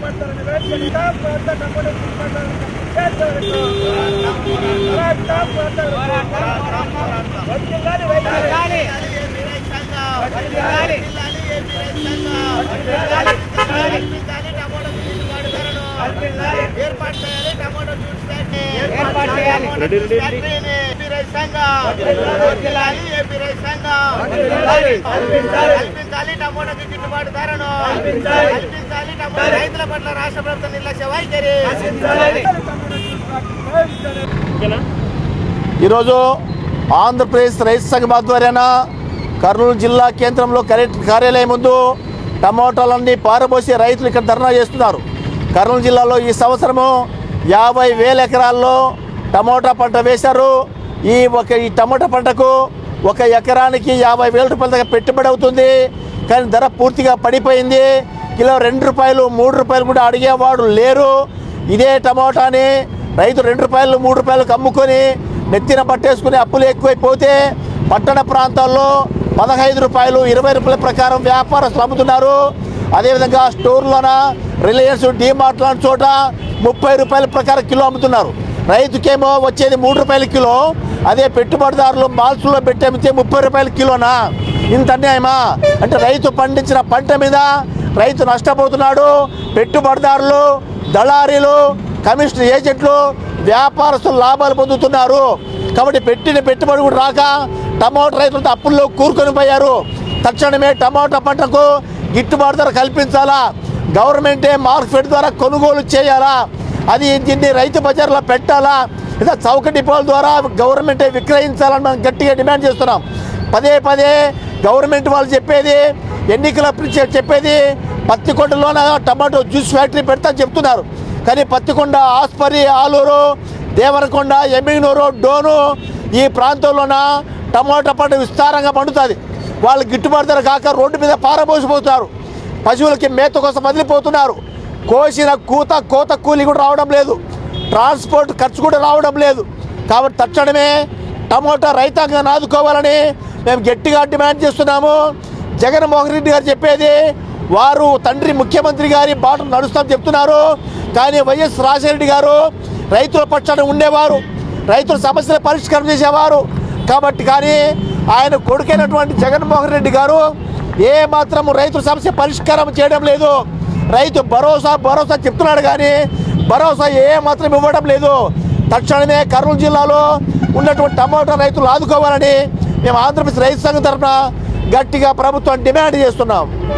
పడతారని వెంటనే టాప్ ప్రాంత tomato చేసేవరకు top ప్రాంత వర్తిల్లాలి వైఖరి. వర్తిల్లాలి. వర్తిల్లాలి. ఏర్పాటు చేయాలి టమాటో జ్యూస్ ఫ్యాక్టరీ ఏర్పాటు చేయాలి. టమాటో జ్యూస్ ఫ్యాక్టరీని ఏపీ రైతు సంఘం వర్ధిల్లాలి, ఏపీ రైతు సంఘం వర్ధిల్లాలి. కల్పించాలి. కల్పించాలి టమాటోకి గిట్టుబాటు ధరను కల్పించాలి. కల్పించాలి టమాటో రైతుల పట్ల రాష్ట్ర ప్రభుత్వం నిర్లక్ష్య వైఖరి రక్షించాలి. టమాటో జ్యూస్ ఫ్యాక్టరీ వెంటనే ఈరోజు ఆంధ్రప్రదేశ్ రైతు సంఘం ఆధ్వర్యాన కర్నూలు జిల్లా కేంద్రంలో కలెక్టర్ కార్యాలయం ముందు టమాటాలన్నీ పారబోసి రైతులు ఇక్కడ ధర్నా చేస్తున్నారు కర్నూలు జిల్లాలో ఈ సంవత్సరము యాభై వేల ఎకరాల్లో టమోటా పంట వేశారు ఈ ఒక ఈ టమోటా పంటకు ఒక ఎకరానికి యాభై వేల రూపాయల దాకా పెట్టుబడి అవుతుంది కానీ ధర పూర్తిగా పడిపోయింది కిలో రెండు రూపాయలు మూడు రూపాయలు కూడా అడిగేవాడు లేరు ఇదే టమోటాని రైతు రెండు రూపాయలు మూడు రూపాయలకు అమ్ముకొని నెత్తిన పట్టేసుకుని అప్పులు ఎక్కువైపోతే పట్టణ ప్రాంతాల్లో పదహైదు రూపాయలు ఇరవై రూపాయల ప్రకారం వ్యాపారస్తులు అమ్ముతున్నారు అదేవిధంగా స్టోర్లోన రిలయన్స్ డీమార్ట్ లాంటి చోట ముప్పై రూపాయల ప్రకారం కిలో అమ్ముతున్నారు రైతుకేమో వచ్చేది మూడు రూపాయల కిలో అదే పెట్టుబడిదారులు మాల్స్లో పెట్టి అమ్మితే ముప్పై రూపాయల కిలోనా ఇంత అన్యాయమా అంటే రైతు పండించిన పంట మీద రైతు నష్టపోతున్నాడు పెట్టుబడిదారులు దళారీలు కమిషన్ ఏజెంట్లు వ్యాపారస్తులు లాభాలు పొందుతున్నారు కాబట్టి పెట్టిన పెట్టుబడి కూడా రాక టమాటో రైతులతో అప్పుల్లో కూరుకొని పోయారు తక్షణమే టమాటా పంటకు గిట్టుబాటు ధర కల్పించాలా గవర్నమెంటే మార్కెట్ ద్వారా కొనుగోలు చేయాలా అది దీన్ని రైతు బజార్లో పెట్టాలా లేదా చౌక డిపోల ద్వారా గవర్నమెంటే విక్రయించాలని మనం గట్టిగా డిమాండ్ చేస్తున్నాం పదే పదే గవర్నమెంట్ వాళ్ళు చెప్పేది ఎన్నికల పిలిచే- చెప్పేది పత్తికొండలోన టమాటో జ్యూస్ ఫ్యాక్టరీ పెడతా చెప్తున్నారు కానీ పత్తికొండ ఆస్పరి ఆలూరు దేవరకొండ ఎమ్మిగనూరు డోను ఈ ప్రాంతంలోన టమాటా పంట విస్తారంగా పండుతుంది వాళ్ళు గిట్టుబాటు ధర కాక రోడ్డు మీద పారబోసిపోతున్నారు పశువులకి మేత కోసం వదిలిపోతున్నారు కోసిన కూత కోత కూలి కూడా రావడం లేదు ట్రాన్స్పోర్ట్ ఖర్చు కూడా రావడం లేదు కాబట్టి తక్షణమే టమోటా రైతాంగాన్ని ఆదుకోవాలని మేము గట్టిగా డిమాండ్ చేస్తున్నాము జగన్మోహన్ రెడ్డి గారు చెప్పేది వారు తండ్రి ముఖ్యమంత్రి గారి బాట నడుస్తాం చెప్తున్నారు కానీ వైఎస్ రాజశేఖర గారు రైతుల పక్షాన ఉండేవారు రైతుల సమస్యల పరిష్కారం చేసేవారు కాబట్టి కానీ ఆయన కొడుకైనటువంటి జగన్మోహన్ రెడ్డి గారు ఏ మాత్రం రైతుల సమస్య పరిష్కారం చేయడం లేదు రైతు భరోసా భరోసా చెప్తున్నాడు కానీ భరోసా ఏ మాత్రం ఇవ్వడం లేదు తక్షణమే కర్నూలు జిల్లాలో ఉన్నటువంటి టమాటా రైతులు ఆదుకోవాలని మేము ఆంధ్రప్రదేశ్ రైతు సంఘం తరఫున గట్టిగా ప్రభుత్వం డిమాండ్ చేస్తున్నాం